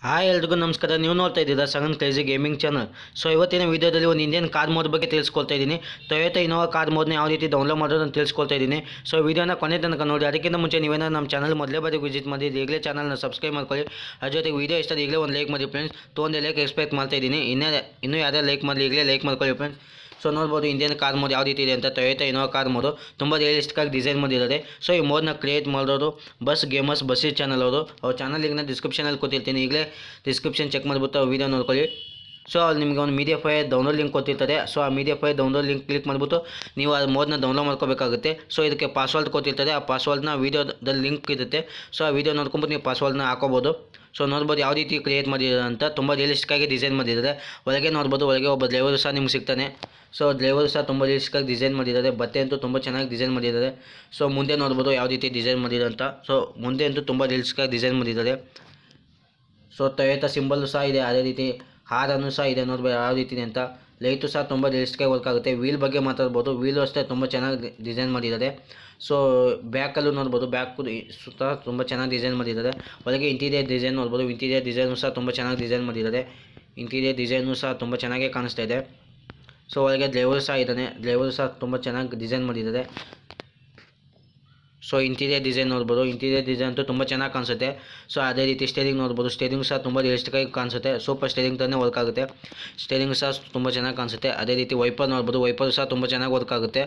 Hi ಎಲ್ರಿಗೂ ನಮಸ್ಕಾರ ನೀವು ನೋಡ್ತಾ ಇದ್ದೀರಾ Sagan crazy gaming channel so ಇವತ್ತಿನ ವಿಡಿಯೋದಲ್ಲಿ ಒಂದು ಇಂಡಿಯನ್ ಕಾರ್ ಮೋಡ್ ಬಗ್ಗೆ ತಿಳಿಸ್ಕೊಳ್ತಾ ಇದ್ದೀನಿ ಟೊಯೋಟಾ ಇನೋವಾ ಕಾರ್ ಮೋಡ್ನ ಯಾವ ರೀತಿ ಡೌನ್ಲೋಡ್ ಮಾಡೋದು ಅಂತ ತಿಳಿಸ್ಕೊಳ್ತಾ ಇದ್ದೀನಿ ಸೊ ವಿಡಿಯೋನ ಕೊನೆ ತನಕ ನೋಡಿ ಅದಕ್ಕಿಂತ ಮುಂಚೆ ನೀವೇನಾದ್ರು ನಮ್ಮ ಚಾನಲ್ ಮೊದಲೇ ಬಾರಿ ವಿಸಿಟ್ ಮಾಡಿ ಈಗಲೇ ಚಾನಲ್ನ ಸಬ್ಸ್ಕ್ರೈಬ್ ಮಾಡ್ಕೊಳ್ಳಿ ಅದ್ರ ಜೊತೆಗೆ ವಿಡಿಯೋ ಇಷ್ಟ ಈಗಲೇ ಒಂದು ಲೈಕ್ ಮಾಡಿ ಫ್ರೆಂಡ್ಸ್ ತೊಗೊಂಡು ಲೈಕ್ ಎಕ್ಸ್ಪೆಕ್ಟ್ ಮಾಡ್ತಾ ಇದ್ದೀನಿ ಇನ್ನೂ ಇನ್ನೂ ಯಾರ್ಯಾರು ಲೈಕ್ ಮಾಡಲಿ ಈಗಲೇ ಲೈಕ್ ಮಾಡ್ಕೊಳ್ಳಿ ಫ್ರೆಂಡ್ಸ್ ಸೊ ನೋಡ್ಬೋದು ಇಂಡಿಯನ್ ಕಾರ್ ಮೋಡ್ ಯಾವ ರೀತಿ ಇದೆ ಅಂತ ಟೊಯೋಟಾ ಇನೋವಾ ಕಾರ್ ಮೋಡು ತುಂಬ ರಿಯಲಿಸ್ಟಿಕ್ ಆಗಿ ಡಿಸೈನ್ ಮಾಡಿದ್ದಾರೆ ಸೊ ಈ ಮೋಡ್ನ ಕ್ರಿಯೇಟ್ ಮಾಡೋರು ಬಸ್ ಗೇಮರ್ಸ್ ಬಸ್ಸಿ ಚಾನಲ್ ಅವರು ಅವ್ರ ಚಾನಲ್ ಲಿಂಕ್ನ ಡಿಸ್ಕ್ರಿಪ್ಷನಲ್ಲಿ ಕೊಟ್ಟಿರ್ತೀನಿ ಈಗಲೇ ಡಿಸ್ಕ್ರಿಪ್ಷನ್ ಚೆಕ್ ಮಾಡಿಬಿಟ್ಟು ವೀಡಿಯೋ ನೋಡ್ಕೊಳ್ಳಿ ಸೊ ಅಲ್ಲಿ ನಿಮಗೆ ಒಂದು ಮೀಡಿಯಾ ಫೈ ಡೌನ್ಲೋಡ್ ಲಿಂಕ್ ಕೊಟ್ಟಿರ್ತಾರೆ ಸೊ ಆ MediaFire download link click ಮಾಡಿಬಿಟ್ಟು ನೀವು ಆ ಮೋಡ್ನ ಡೌನ್ಲೋಡ್ ಮಾಡ್ಕೋಬೇಕಾಗುತ್ತೆ ಸೊ ಇದಕ್ಕೆ ಪಾಸ್ವರ್ಡ್ ಕೊಟ್ಟಿರ್ತಾರೆ ಆ ಪಾಸ್ವರ್ಡ್ನ ವೀಡಿಯೋದಲ್ಲಿ ಲಿಂಕ್ ಇರುತ್ತೆ ಸೊ ಆ ವೀಡಿಯೋ ನೋಡ್ಕೊಂಬಿಟ್ಟು ನೀವು ಪಾಸ್ವರ್ಡ್ನ ಹಾಕೋಬೋದು ಸೊ ನೋಡ್ಬೋದು ಯಾವ ರೀತಿ ಕ್ರಿಯೇಟ್ ಮಾಡಿದ್ದಾರೆ ಅಂತ ತುಂಬ ರಿಯಲಿಸ್ಟಿಕ್ ಆಗಿ ಡಿಸೈನ್ ಮಾಡಿದ್ದಾರೆ ಒಳಗೆ ನೋಡ್ಬೋದು ಒಳಗೆ ಒಬ್ಬ ಡ್ರೈವರು ಸಹ ನಿಮ್ಗೆ ಸಿಗ್ತಾನೆ ಸೊ ಡ್ರೈವರು ಸಹ ತುಂಬ ರಿಯಲಿಸ್ಟಿಕ್ ಆಗಿ ಡಿಸೈನ್ ಮಾಡಿದ್ದಾರೆ ಬಟ್ಟೆ ಅಂತೂ ತುಂಬ ಚೆನ್ನಾಗಿ ಡಿಸೈನ್ ಮಾಡಿದ್ದಾರೆ ಸೊ ಮುಂದೆ ನೋಡ್ಬೋದು ಯಾವ ರೀತಿ ಡಿಸೈನ್ ಮಾಡಿದ್ದಾರೆ ಅಂತ ಸೊ ಮುಂದೆ ಅಂತೂ ತುಂಬ ರಿಯಲಿಸ್ಟಿಕ್ ಆಗಿ ಡಿಸೈನ್ ಮಾಡಿದ್ದಾರೆ ಸೊ ಟೊಯೋಟಾ ಸಿಂಬಲ್ಲು ಸಹ ಇದೆ ಅದೇ ರೀತಿ ಹಾರನ್ನು ಸಹ ಇದೆ ನೋಡ್ಬೋದು ಯಾವ ರೀತಿ ಇದೆ ಅಂತ ಲೈಟು ಸಹ ತುಂಬ ರಿಯಲಿಸ್ಟಿಕ್ ವರ್ಕ್ ಆಗುತ್ತೆ ವೀಲ್ ಬಗ್ಗೆ ಮಾತಾಡ್ಬೋದು ವೀಲು ಅಷ್ಟೇ ತುಂಬ ಚೆನ್ನಾಗಿ ಡಿಸೈನ್ ಮಾಡಿದ್ದಾರೆ ಸೊ ಬ್ಯಾಕಲ್ಲೂ ನೋಡ್ಬೋದು ಬ್ಯಾಕ್ ಸುತ್ತ ತುಂಬ ಚೆನ್ನಾಗಿ ಡಿಸೈನ್ ಮಾಡಿದ್ದಾರೆ ಒಳಗೆ ಇಂಟೀರಿಯರ್ ಡಿಸೈನ್ ನೋಡ್ಬೋದು ಇಂಟೀರಿಯರ್ ಡಿಸೈನು ಸಹ ತುಂಬ ಚೆನ್ನಾಗಿ ಡಿಸೈನ್ ಮಾಡಿದ್ದಾರೆ ಇಂಟೀರಿಯರ್ ಡಿಸೈನು ಸಹ ತುಂಬ ಚೆನ್ನಾಗೇ ಕಾಣಿಸ್ತಾ ಇದೆ ಸೊ ಒಳಗೆ ಡ್ರೈವರ್ ಸಹ ಇದ್ದಾನೆ ಡ್ರೈವರ್ ಸಹ ತುಂಬ ಚೆನ್ನಾಗಿ ಡಿಸೈನ್ ಮಾಡಿದ್ದಾರೆ ಸೊ ಇಂಟೀರಿಯರ್ ಡಿಸೈನ್ ನೋಡ್ಬೋದು ಇಂಟೀರಿಯರ್ ಡಿಸೈನ್ ಅಂತೂ ತುಂಬ ಚೆನ್ನಾಗಿ ಕಾಣಿಸುತ್ತೆ ಸೊ ಅದೇ ರೀತಿ ಸ್ಟೇರಿಂಗ್ ನೋಡ್ಬೋದು ಸ್ಟೇರಿಂಗ್ ಸಹ ತುಂಬ ರಿಯಲಿಸ್ಟಿಕ್ ಆಗಿ ಕಾಣಿಸುತ್ತೆ ಸೂಪರ್ ಸ್ಟೇರಿಂಗ್ ಥರನೇ ವರ್ಕ್ ಆಗುತ್ತೆ ಸ್ಟೇರಿಂಗ್ ಸಹ ತುಂಬ ಚೆನ್ನಾಗಿ ಕಾಣಿಸುತ್ತೆ ಅದೇ ರೀತಿ ವೈಪರ್ ನೋಡ್ಬೋದು ವೈಪರ್ ಸಹ ತುಂಬ ಚೆನ್ನಾಗಿ ವರ್ಕ್ ಆಗುತ್ತೆ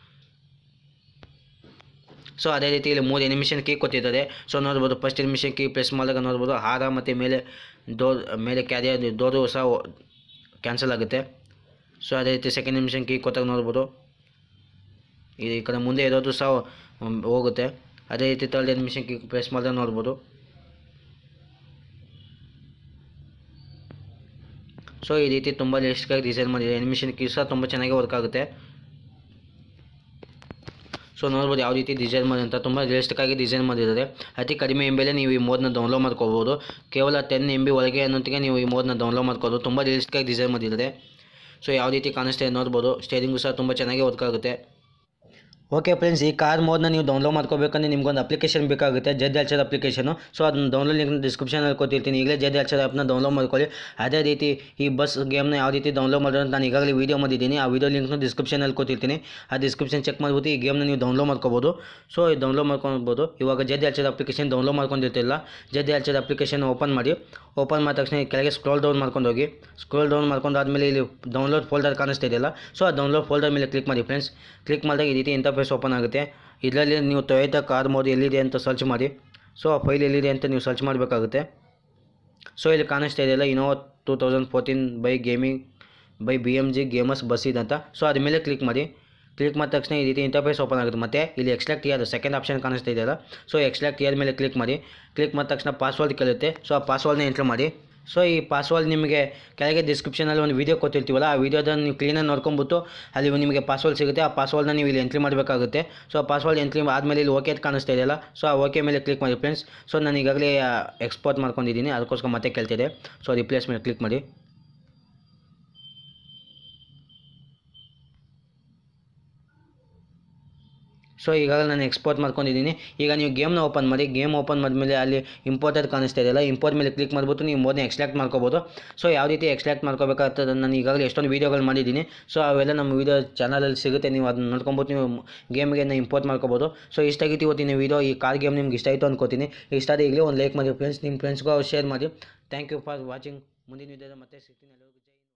ಸೊ ಅದೇ ರೀತಿ ಇಲ್ಲಿ ಮೂರು ಎನಿಮಿಷನ್ ಕೀ ಕೊಟ್ಟಿದ್ದಾರೆ ಸೊ ನೋಡ್ಬೋದು ಫಸ್ಟ್ ಎನಿಮಿಷನ್ ಕೀ ಪ್ರೆಸ್ ಮಾಡಿದಾಗ ನೋಡ್ಬೋದು ಹಾರ ಮತ್ತು ಮೇಲೆ ಡೋರ್ ಮೇಲೆ ಕ್ಯಾರಿಯರ್ ಡೋರು ಸಹ ಕ್ಯಾನ್ಸಲ್ ಆಗುತ್ತೆ ಸೊ ಅದೇ ರೀತಿ ಸೆಕೆಂಡ್ ಎನಿಮಿಷನ್ ಕೀ ಕೊಟ್ಟಾಗ ನೋಡ್ಬೋದು ಈ ಕಡೆ ಮುಂದೆ ಇರೋದು ಸಹ ಹ್ಮ್, ಹೋಗುತ್ತೆ ಅದೇ ರೀತಿ ತರ್ಡ್ ಎನಿಮಿಷನ್ ಕೀ ಪ್ರೆಸ್ ಮಾಡಿದಾಗ ನೋಡ್ಬೋದು ಸೊ ಈ ರೀತಿ ತುಂಬ ರಿಯಲಿಸ್ಟಿಕ್ ಡಿಸೈನ್ ಮಾಡಿದೆ ಎನಿಮಿಷನ್ ಕೀ ಸಹ ತುಂಬ ಚೆನ್ನಾಗಿ ವರ್ಕ್ ಆಗುತ್ತೆ ಸೊ ನೋಡ್ಬೋದು ಯಾವ ರೀತಿ ಡಿಸೈನ್ ಮಾಡಿ ಅಂತ ತುಂಬ ರಿಯಲಿಸ್ಟಿಕ್ ಆಗಿ ಡಿಸೈನ್ ಮಾಡಿದ್ದಾರೆ ಅತಿ ಕಡಿಮೆ ಎಂ ಬಿಲೇ ನೀವು ಈ ಮೋಡ್ನ ಡೌನ್ಲೋಡ್ ಮಾಡ್ಕೋಬೋದು ಕೇವಲ ಟೆನ್ ಎಮ್ ಬಿ ಒಳಗೆ ಅನ್ನೋತ್ತಿಗೆ ನೀವು ಈ ಮೋಡ್ನ ಡೌನ್ಲೋಡ್ ಮಾಡ್ಕೋಬೋದು ತುಂಬ ರಿಯಲಿಸ್ಟಿಕ್ ಆಗಿ ಡಿಸೈನ್ ಮಾಡಿದ್ದಾರೆ ಸೊ ಯಾವ ರೀತಿ ಕಾಣಿಸ್ತಾ ಇದೆ ನೋಡ್ಬೋದು ಸ್ಟೇರಿಂಗು ಸಹ ತುಂಬ ಚೆನ್ನಾಗಿ ವರ್ಕ್ ಆಗುತ್ತೆ ಓಕೆ ಫ್ರೆಂಡ್ಸ್ ಈ ಕಾರ್ ಮೋಡ್ನ ನೀವು ಡೌನ್ಲೋಡ್ ಮಾಡ್ಕೋಬೇಕಂದ್ರೆ ನಿಮ್ಗೊಂದು ಅಪ್ಲಿಕೇಶನ್ ಬೇಕಾಗುತ್ತೆ ಜೆಡ್ ಎಲ್ಚರ್ ಅಪ್ಲಿಕೇಶನು ಸೊ ಅದನ್ನ ಡೌನ್ಲೋಡ್ ಲಿಂಕ್ ಡಿಸ್ಕ್ರಿಪ್ಷನಲ್ಲಿ ಕೊಟ್ಟಿರ್ತೀನಿ ಈಗಲೇ ಜೆಡ್ ಎಲ್ಚರ್ ಆ್ಯಪ್ನ ಡೌನ್ಲೋಡ್ ಮಾಡ್ಕೊಳ್ಳಿ ಅದೇ ರೀತಿ ಈ ಬಸ್ ಗೇಮ್ನ ಯಾವ ರೀತಿ ಡೌನ್ಲೋಡ್ ಮಾಡೋದು ಅಂತ ನಾನು ಈಗಾಗಲೇ ವೀಡಿಯೋ ಮಾಡಿದ್ದೀನಿ ಆ ವೀಡಿಯೋ ಲಿಂಕ್ನ ಡಿಸ್ಕ್ರಿಪ್ಷನಲ್ಲಿ ಕೊಟ್ಟಿರ್ತೀನಿ ಆ ಡಿಸ್ಕ್ರಿಪ್ಷನ್ ಚೆಕ್ ಮಾಡಿಬಿಟ್ಟು ಈ ಗೇಮ್ನ ನೀವು ಡೌನ್ಲೋಡ್ ಮಾಡ್ಕೋಬೋದು ಸೊ ಈ ಡೌನ್ಲೋಡ್ ಮಾಡ್ಕೊಬೋದು ಇವಾಗ ಜೆಡ್ ಎಲ್ಚರ್ ಅಪ್ಲಿಕೇಶನ್ ಡೌನ್ಲೋಡ್ ಮಾಡ್ಕೊಂಡಿರ್ತಿಲ್ಲ ಜೆಡ್ ಎಲ್ಚರ್ ಅಪ್ಲಿಕೇಶನ್ ಓಪನ್ ಮಾಡಿ ಓಪನ್ ಮಾಡಿದ ತಕ್ಷಣ ಈ ಕೆಳಗೆ ಸ್ಕ್ರೋಲ್ ಡೌನ್ ಮಾಡ್ಕೊಂಡು ಹೋಗಿ ಸ್ಕ್ರೋಲ್ ಡೌನ್ ಮಾಡ್ಕೊಂಡಾದ್ಮೇಲೆ ಇಲ್ಲಿ ಡೌನ್ಲೋಡ್ ಫೋಲ್ಡರ್ ಕಾಣಿಸ್ತಾ ಇದೆಯಲ್ಲ ಸೊ ಆ ಡೌನ್ಲೋಡ್ ಫೋಲ್ಡರ್ ಮೇಲೆ ಕ್ಲಿಕ್ ಮಾಡಿ ಫ್ರೆಂಡ್ಸ್ ಕ್ಲಿಕ್ ಮಾಡಿದಾಗ ಈ ರೀತಿ ಇಂಟರ್ಫೇಸ್ ಓಪನ್ ಆಗುತ್ತೆ ಇದರಲ್ಲಿ ನೀವು ಟೊಯೋಟಾ ಕಾರ್ ಮೋಡ್ ಎಲ್ಲಿದೆ ಅಂತ ಸರ್ಚ್ ಮಾಡಿ ಸೊ ಆ ಫೈಲ್ ಎಲ್ಲಿದೆ ಅಂತ ನೀವು ಸರ್ಚ್ ಮಾಡಬೇಕಾಗುತ್ತೆ ಸೊ ಇಲ್ಲಿ ಕಾಣಿಸ್ತಾ ಇದೆಯಲ್ಲ Innova two thousand fourteen by gaming by B M G gamers bus ಇದಂತ ಸೊ ಅದ್ರ ಮೇಲೆ ಕ್ಲಿಕ್ ಮಾಡಿ ಕ್ಲಿಕ್ ಮಾಡಿದ ತಕ್ಷಣ ಈ ರೀತಿ ಇಂಟರ್ಫೇಸ್ ಓಪನ್ ಆಗುತ್ತೆ ಮತ್ತು ಇಲ್ಲಿ ಎಕ್ಸ್ಟ್ರಾಕ್ಟ್ ಇಯರ್ ಸೆಕೆಂಡ್ ಆಪ್ಷನ್ ಕಾಣಿಸ್ತಾ ಇದೆಯಲ್ಲ ಸೊ ಎಕ್ಸ್ಟ್ರಾಕ್ಟ್ ಇಯರ್ ಮೇಲೆ ಕ್ಲಿಕ್ ಮಾಡಿ ಕ್ಲಿಕ್ ಮಾಡಿದ ತಕ್ಷಣ ಪಾಸ್ವರ್ಡ್ ಕೇಳುತ್ತೆ ಸೊ ಆ ಪಾಸ್ವರ್ಡ್ನ ಎಂಟ್ರ್ ಮಾಡಿ ಸೊ ಈ ಪಾಸ್ವರ್ಡ್ ನಿಮಗೆ ಕೆಳಗೆ ಡಿಸ್ಕ್ರಿಪ್ಷನಲ್ಲಿ ಒಂದು ವೀಡಿಯೋ ಕೊಟ್ಟಿರ್ತೀವಲ್ಲ ಆ ವೀಡಿಯೋದ ನೀವು ಕ್ಲೀನಾಗಿ ನೋಡ್ಕೊಂಬಿಟ್ಟು ಅಲ್ಲಿ ನಿಮಗೆ ಪಾಸ್ವರ್ಡ್ ಸಿಗುತ್ತೆ ಆ ಪಾಸ್ವರ್ಡ್ನ ನೀವು ಇಲ್ಲಿ ಎಂಟ್ರಿ ಮಾಡಬೇಕಾಗುತ್ತೆ ಸೊ ಆ ಪಾಸ್ವರ್ಡ್ ಎಂಟ್ರಿ ಆದಮೇಲೆ ಇಲ್ಲಿ ಓಕೆ ಕಾಣಿಸ್ತಾ ಇದೆಯಲ್ಲ ಸೊ ಆ ಓಕೆ ಮೇಲೆ ಕ್ಲಿಕ್ ಮಾಡಿ ಫ್ರೆಂಡ್ಸ್ ಸೊ ನಾನು ಈಗಾಗಲೇ ಎಕ್ಸ್ಪೋರ್ಟ್ ಮಾಡ್ಕೊಂಡಿದ್ದೀನಿ ಅದಕ್ಕೋಸ್ಕರ ಮತ್ತೆ ಕೇಳ್ತಿದೆ ಸೊ ರಿಪ್ಲೇಸ್ ಮೇಲೆ ಕ್ಲಿಕ್ ಮಾಡಿ ಸೊ ಈಗಾಗಲೇ ನಾನು ಎಕ್ಸ್ಪೋರ್ಟ್ ಮಾಡ್ಕೊಂಡಿದ್ದೀನಿ ಈಗ ನೀವು ಗೇಮ್ನ ಓಪನ್ ಮಾಡಿ ಗೇಮ್ ಓಪನ್ ಮಾಡಿದ್ಮೇಲೆ ಅಲ್ಲಿ ಇಂಪೋರ್ಟರ್ ಕಾಣಿಸ್ತಾ ಇದೆಯಲ್ಲ ಇಂಪೋರ್ಟ್ ಮೇಲೆ ಕ್ಲಿಕ್ ಮಾಡಿಬಿಟ್ಟು ನೀವು ಮೋಡ್ನ ಎಕ್ಸ್ಟ್ರಾಕ್ಟ್ ಮಾಡ್ಕೋಬೋದು ಸೊ ಯಾವ ರೀತಿ ಎಕ್ಸ್ಟ್ರಾಕ್ಟ್ ಮಾಡ್ಕೋಬೇಕಾಗ್ತದೆ ನಾನು ಈಗಾಗಲೇ ಎಷ್ಟೊಂದು ವೀಡಿಯೋಗಳು ಮಾಡಿದ್ದೀನಿ ಸೊ ಅವೆಲ್ಲ ನಮ್ಮ ವೀಡಿಯೋ ಚಾನಲಲ್ಲಿ ಸಿಗುತ್ತೆ ನೀವು ಅದನ್ನ ನೋಡ್ಕೊಂಬಿಟ್ಟು ನೀವು ಗೇಮ್ಗೆ ಇಂಪೋರ್ಟ್ ಮಾಡ್ಕೋಬೋದು ಸೊ ಇಷ್ಟ ಆಗಿತ್ತು ಇವತ್ತಿನ ವೀಡಿಯೋ ಈ ಕಾರ್ ಗೇಮ್ ನಿಮ್ಗೆ ಇಷ್ಟ ಆಯಿತು ಅನ್ಕೋತೀನಿ ಇಷ್ಟ ಆದರೆ ಈಗಲೇ ಒಂದು ಲೈಕ್ ಮಾಡಿ ಫ್ರೆಂಡ್ಸ್ ನಿಮ್ಮ ಫ್ರೆಂಡ್ಸ್ಗೂ ಶೇರ್ ಮಾಡಿ ಥ್ಯಾಂಕ್ ಯು ಫಾರ್ ವಾಚಿಂಗ್ ಮುಂದಿನ ವೀಡಿಯೋದ ಮತ್ತೆ ಸಿಗ್ತೀನಿ ಎಲ್ಲರಿಗೂ ಜೈ ಹಿಂದ್.